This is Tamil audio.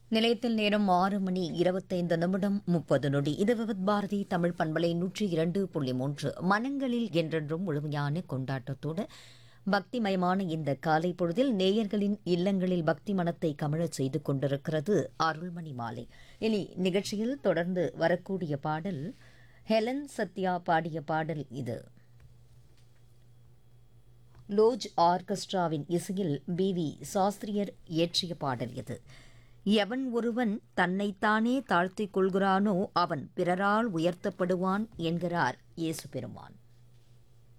நிலையத்தில் நேரம் ஆறு மணி இருபத்தைந்து நிமிடம் முப்பது நொடி இது விவத் பாரதி தமிழ் பண்பலை நூற்றி இரண்டு புள்ளி மூன்று மனங்களில் என்றென்றும் முழுமையான கொண்டாட்டத்தோடு பக்திமயமான இந்த காலை பொழுதில் நேயர்களின் இல்லங்களில் பக்தி மனத்தை கமழச் செய்து கொண்டிருக்கிறது அருள்மணி மாலை இனி நிகழ்ச்சியில் தொடர்ந்து வரக்கூடிய பாடல் ஹெலன் சத்யா பாடிய பாடல் இது லோஜ் ஆர்கெஸ்ட்ராவின் இசையில் பி வி சாஸ்திரியர் இயற்றிய பாடல் இது எவன் ஒருவன் தன்னைத்தானே தாழ்த்திக் கொள்கிறானோ அவன் பிறரால் உயர்த்தப்படுவான் என்கிறார் இயேசு பெருமான்